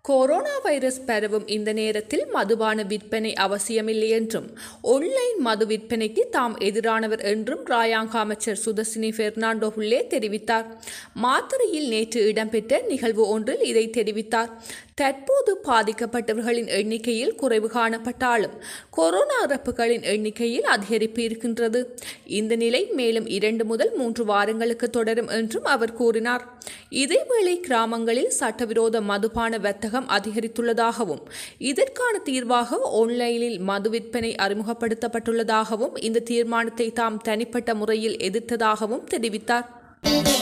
corona virus பரவும் இந்த நேரத்தில் மதுபான விற்பனை அவசியமில்லை என்றும் ஒன்லைன் மது விற்பனைக்கு தாம் எதிரானவர் என்றும் ராயாங்க அமைச்சர் சுதர்சினி பெர்னாண்டோ ஹுல்லே தெரிவித்தார் மாத்தறையில் நேற்று இடம்பெற்ற நிகழ்வு ஒன்றில் இதை தெரிவித்தார் தற்போது பாதிக்கப்பட்டவர்களின் எண்ணிக்கையில் குறைவு காணப்பட்டாலும் கொரோனா இறப்புகளின் எண்ணிக்கையில் அதிகரிப்பு இருக்கின்றது இந்த நிலை மேலும் இரண்டு முதல் மூன்று வாரங்களுக்கு தொடரும் என்றும் அவர் கூறினார் இதேவேளை கிராமங்களில் சட்டவிரோத மதுபான வர்த்தகம் அதிகரித்துள்ளதாகவும் இதற்கான தீர்வாக ஆன்லைனில் மது விற்பனை அறிமுகப்படுத்தப்பட்டுள்ளதாகவும் இந்த தீர்மானத்தை தாம் தனிப்பட்ட முறையில் எதிர்த்ததாகவும் தெரிவித்தார்